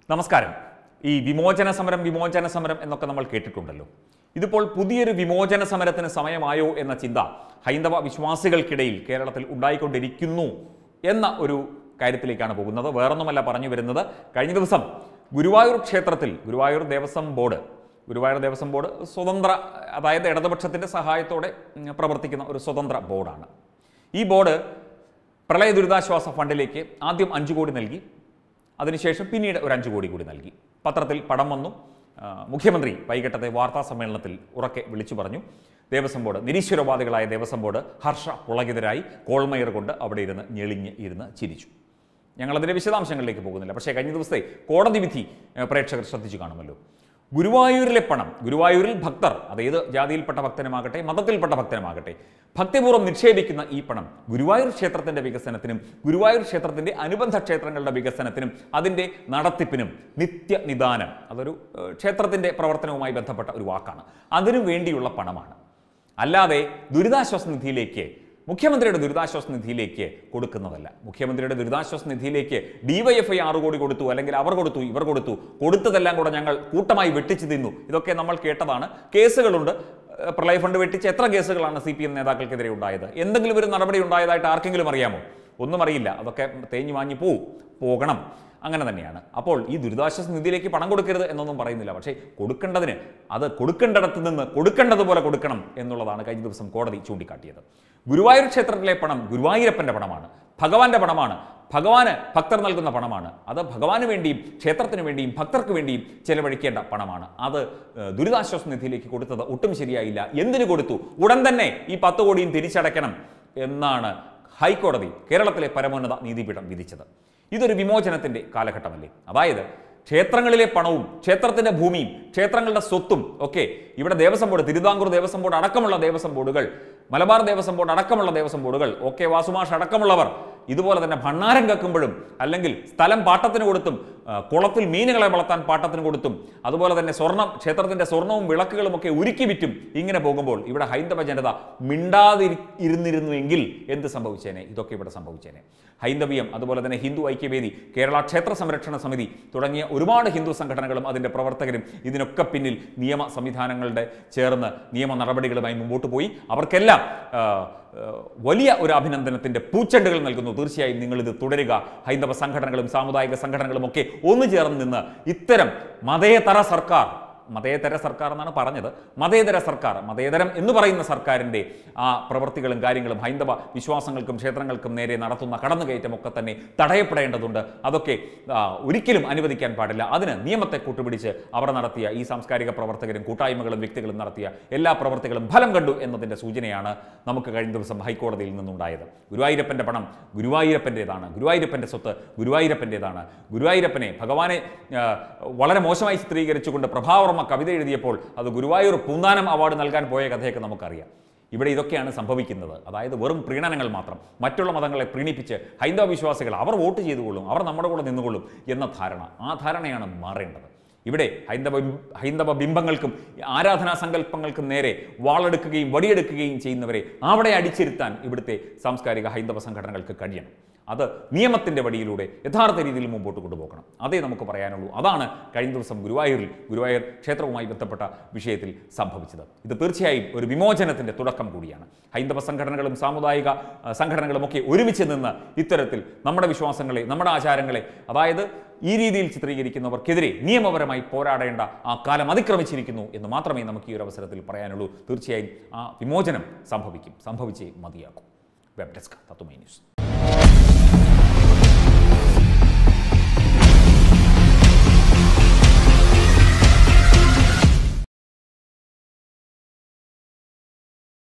നമസ്കാരം ഈ വിമോചന സമരം വിമോചന സമരം എന്നൊക്കെ നമ്മൾ കേട്ടിട്ടുണ്ടല്ലോ ഇതിപ്പോൾ പുതിയൊരു വിമോചന സമരത്തിന് സമയമായോ എന്ന ചിന്ത ഹൈന്ദവ വിശ്വാസികൾക്കിടയിൽ കേരളത്തിൽ ഉണ്ടായിക്കൊണ്ടിരിക്കുന്നു എന്ന ഒരു കാര്യത്തിലേക്കാണ് പോകുന്നത് വേറൊന്നുമല്ല പറഞ്ഞു വരുന്നത് കഴിഞ്ഞ ദിവസം ഗുരുവായൂർ ക്ഷേത്രത്തിൽ ഗുരുവായൂർ ദേവസ്വം ബോർഡ് ഗുരുവായൂർ ദേവസ്വം ബോർഡ് സ്വതന്ത്ര അതായത് ഇടതുപക്ഷത്തിൻ്റെ സഹായത്തോടെ ഉം, പ്രവർത്തിക്കുന്ന ഒരു സ്വതന്ത്ര ബോർഡാണ് ഈ ബോർഡ് പ്രളയ ദുരിതാശ്വാസ ഫണ്ടിലേക്ക് ആദ്യം അഞ്ച് കോടി നൽകി അതിനുശേഷം പിന്നീട് ഒരു അഞ്ച് കോടി കൂടി നൽകി പത്രത്തിൽ പടം വന്നു ആ, മുഖ്യമന്ത്രി വൈകിട്ടത്തെ വാർത്താ സമ്മേളനത്തിൽ ഉറക്കെ വിളിച്ചു പറഞ്ഞു ദേവസ്വം ബോർഡ് നിരീശ്വരവാദികളായ ദേവസ്വം ബോർഡ് ഹർഷ പുളകിതരായി കോൾമയർ കൊണ്ട് അവിടെ ഇരുന്ന് ഞെളിഞ്ഞ് ഇരുന്ന് ചിരിച്ചു ഞങ്ങളതിൻ്റെ വിശദാംശങ്ങളിലേക്ക് പോകുന്നില്ല പക്ഷേ കഴിഞ്ഞ ദിവസത്തെ കോടതി വിധി ഏഹ്, പ്രേക്ഷകർ ശ്രദ്ധിച്ചു കാണുമല്ലോ ഗുരുവായൂരിലെ പണം ഗുരുവായൂരിൽ ഭക്തർ അത് ഏത് ജാതിയിൽപ്പെട്ട ഭക്തനുമാകട്ടെ മതത്തിൽപ്പെട്ട ഭക്തനുമാകട്ടെ ഭക്തിപൂർവ്വം നിക്ഷേപിക്കുന്ന ഈ പണം ഗുരുവായൂർ ക്ഷേത്രത്തിന്റെ വികസനത്തിനും ഗുരുവായൂർ ക്ഷേത്രത്തിന്റെ അനുബന്ധ ക്ഷേത്രങ്ങളുടെ വികസനത്തിനും അതിന്റെ നടത്തിപ്പിനും നിത്യനിദാനം അതൊരു ഏഹ്, ക്ഷേത്രത്തിന്റെ പ്രവർത്തനവുമായി ബന്ധപ്പെട്ട ഒരു വാക്കാണ് അതിനു വേണ്ടിയുള്ള പണമാണ് അല്ലാതെ ദുരിതാശ്വാസ നിധിയിലേക്ക് മുഖ്യമന്ത്രിയുടെ ദുരിതാശ്വാസ നിധിയിലേക്ക് കൊടുക്കുന്നതല്ല മുഖ്യമന്ത്രിയുടെ ദുരിതാശ്വാസ നിധിയിലേക്ക് ഡിവൈഎഫ്ഐ ആറ് കോടി കൊടുത്തു അല്ലെങ്കിൽ അവർ കൊടുത്തു ഇവർ കൊടുത്തു കൊടുത്തതെല്ലാം കൂടെ ഞങ്ങൾ കൂട്ടമായി വെട്ടിച്ചു തിന്നു ഇതൊക്കെ നമ്മൾ കേട്ടതാണ് കേസുകളുണ്ട് ഏഹ് പ്രളയ ഫണ്ട് വെട്ടിച്ച് എത്ര കേസുകളാണ് സി പി എം നേതാക്കൾക്കെതിരെ ഉണ്ടായത് എന്തെങ്കിലും ഒരു നടപടി ഉണ്ടായതായിട്ട് ആർക്കെങ്കിലും അറിയാമോ ഒന്നും അറിയില്ല അതൊക്കെ തേഞ്ഞു വാങ്ങി പോവും പോകണം അങ്ങനെ തന്നെയാണ് അപ്പോൾ ഈ ദുരിതാശ്വാസ നിധിയിലേക്ക് പണം കൊടുക്കരുത് എന്നൊന്നും പറയുന്നില്ല പക്ഷേ കൊടുക്കേണ്ടതിന് അത് കൊടുക്കേണ്ടിടത്ത് നിന്ന് കൊടുക്കേണ്ടതുപോലെ കൊടുക്കണം എന്നുള്ളതാണ് കഴിഞ്ഞ ദിവസം കോടതി ചൂണ്ടിക്കാട്ടിയത് ഗുരുവായൂർ ക്ഷേത്രത്തിലെ പണം ഗുരുവായൂരപ്പൻ്റെ പണമാണ് ഭഗവാന്റെ പണമാണ് ഭഗവാന് ഭക്തർ നൽകുന്ന പണമാണ് അത് ഭഗവാന് വേണ്ടിയും ക്ഷേത്രത്തിന് വേണ്ടിയും ഭക്തർക്ക് വേണ്ടിയും ചെലവഴിക്കേണ്ട പണമാണ് അത് ഏഹ്, ദുരിതാശ്വാസ നിധിയിലേക്ക് കൊടുത്തത് ഒട്ടും ശരിയായില്ല എന്തിനു കൊടുത്തു ഉടൻ തന്നെ ഈ പത്ത് കോടിയും തിരിച്ചടയ്ക്കണം എന്നാണ് ഹൈക്കോടതി കേരളത്തിലെ പരമോന്നത നീതിപീഠം വിധിച്ചത് ഇതൊരു വിമോചനത്തിന്റെ കാലഘട്ടമല്ലേ അതായത് ക്ഷേത്രങ്ങളിലെ പണവും ക്ഷേത്രത്തിന്റെ ഭൂമിയും ക്ഷേത്രങ്ങളുടെ സ്വത്തും ഒക്കെ ഇവിടെ ദേവസ്വം ബോർഡ് തിരുവിതാംകൂർ ദേവസ്വം ബോർഡ് അടക്കമുള്ള ദേവസ്വം ബോർഡുകൾ മലബാർ ദേവസ്വം ബോർഡ് അടക്കമുള്ള ദേവസ്വം ബോർഡുകൾ ഒക്കെ വാസുമാഷ് അടക്കമുള്ളവർ ഇതുപോലെ തന്നെ ഭണ്ണാരം കക്കുമ്പോഴും അല്ലെങ്കിൽ സ്ഥലം പാട്ടത്തിന് കൊടുത്തും ആ, കുളത്തിൽ മീനുകളെ വളർത്താൻ പാട്ടത്തിന് കൊടുത്തും അതുപോലെ തന്നെ സ്വർണം ക്ഷേത്രത്തിന്റെ സ്വർണവും വിളക്കുകളും ഒക്കെ ഉരുക്കി വിറ്റും ഇങ്ങനെ പോകുമ്പോൾ ഇവിടെ ഹൈന്ദവ ജനത മിണ്ടാതിരി ഇരുന്നിരുന്നുവെങ്കിൽ എന്ത് സംഭവിച്ചേനെ ഇതൊക്കെ ഇവിടെ സംഭവിച്ചേനെ ഹൈന്ദവീയം അതുപോലെ തന്നെ ഹിന്ദു ഐക്യവേദി കേരള ക്ഷേത്ര സംരക്ഷണ സമിതി തുടങ്ങിയ ഒരുപാട് ഹിന്ദു സംഘടനകളും അതിൻ്റെ പ്രവർത്തകരും ഇതിനൊക്കെ പിന്നിൽ നിയമ സംവിധാനങ്ങളുടെ ചേർന്ന് നിയമ നടപടികളുമായി മുമ്പോട്ട് പോയി അവർക്കെല്ലാം ആ, ആ, വലിയ ഒരു അഭിനന്ദനത്തിന്റെ പൂച്ചെണ്ടുകൾ നൽകുന്നു തീർച്ചയായും നിങ്ങൾ ഇത് തുടരുക ഹൈന്ദവ സംഘടനകളും സാമുദായിക സംഘടനകളും ഒക്കെ ഒന്നു ചേർന്ന് നിന്ന് ഇത്തരം മതേതര സർക്കാർ മതേതര സർക്കാർ എന്നാണ് പറഞ്ഞത് മതേതര സർക്കാർ മതേതരം എന്ന് പറയുന്ന സർക്കാരിൻ്റെ ആ പ്രവൃത്തികളും കാര്യങ്ങളും ഹൈന്ദവ വിശ്വാസങ്ങൾക്കും ക്ഷേത്രങ്ങൾക്കും നേരെ നടത്തുന്ന കടന്നുകയറ്റമൊക്കെ തന്നെ തടയപ്പെടേണ്ടതുണ്ട് അതൊക്കെ ആ, ഒരിക്കലും അനുവദിക്കാൻ പാടില്ല അതിന് നിയമത്തെ കൂട്ടുപിടിച്ച് അവർ നടത്തിയ ഈ സാംസ്കാരിക പ്രവർത്തകരും കൂട്ടായ്മകളും വ്യക്തികളും നടത്തിയ എല്ലാ പ്രവർത്തികളും ഫലം കണ്ടു എന്നതിൻ്റെ സൂചനയാണ് നമുക്ക് കഴിഞ്ഞ ദിവസം ഹൈക്കോടതിയിൽ നിന്നുണ്ടായത് ഗുരുവായൂരപ്പൻ്റെ പണം ഗുരുവായൂരപ്പൻ്റേതാണ് ഗുരുവായൂരപ്പൻ്റെ സ്വത്ത് ഗുരുവായൂരപ്പൻ്റേതാണ് ഗുരുവായൂരപ്പനെ ഭഗവാനെ ആ, വളരെ മോശമായി ചിത്രീകരിച്ചുകൊണ്ട് പ്രഭാവർമ്മ കവിത എഴുതിയപ്പോൾ അത് ഗുരുവായൂർ പൂന്താനം അവാർഡ് നൽകാൻ പോയ കഥയൊക്കെ നമുക്കറിയാം ഇവിടെ ഇതൊക്കെയാണ് സംഭവിക്കുന്നത് അതായത് വെറും പ്രീണനങ്ങൾ മാത്രം മറ്റുള്ള മതങ്ങളെ പ്രീണിപ്പിച്ച് ഹൈന്ദവ വിശ്വാസികൾ അവർ വോട്ട് ചെയ്തുകൊള്ളും അവർ നമ്മുടെ കൂടെ നിന്നുകൊള്ളും എന്ന ധാരണ ആ ധാരണയാണ് മാറേണ്ടത് ഇവിടെ ഹൈന്ദവ ഹൈന്ദവ ബിംബങ്ങൾക്കും ആരാധനാ സങ്കല്പങ്ങൾക്കും നേരെ വാളെടുക്കുകയും വടിയെടുക്കുകയും ചെയ്യുന്നവരെ അവിടെ അടിച്ചിരുത്താൻ ഇവിടുത്തെ സാംസ്കാരിക ഹൈന്ദവ സംഘടനകൾക്ക് കഴിയണം അത് നിയമത്തിൻ്റെ വഴിയിലൂടെ യഥാർത്ഥ രീതിയിൽ മുമ്പോട്ട് കൊണ്ടുപോകണം അതേ നമുക്ക് പറയാനുള്ളൂ അതാണ് കഴിഞ്ഞ ദിവസം ഗുരുവായൂരിൽ ഗുരുവായൂർ ക്ഷേത്രവുമായി ബന്ധപ്പെട്ട വിഷയത്തിൽ സംഭവിച്ചത് ഇത് തീർച്ചയായും ഒരു വിമോചനത്തിൻ്റെ തുടക്കം കൂടിയാണ് ഹൈന്ദവ സംഘടനകളും സാമുദായിക ആ, സംഘടനകളും ഒക്കെ ഒരുമിച്ച് നിന്ന് ഇത്തരത്തിൽ നമ്മുടെ വിശ്വാസങ്ങളെ നമ്മുടെ ആചാരങ്ങളെ അതായത് ഈ രീതിയിൽ ചിത്രീകരിക്കുന്നവർക്കെതിരെ നിയമപരമായി പോരാടേണ്ട ആ കാലം അതിക്രമിച്ചിരിക്കുന്നു എന്ന് മാത്രമേ നമുക്ക് ഈ ഒരു അവസരത്തിൽ പറയാനുള്ളൂ തീർച്ചയായും ആ വിമോചനം സംഭവിക്കും സംഭവിച്ചേ മതിയാക്കും വെബ് ഡെസ്ക് തത്തുമൈ ന്യൂസ്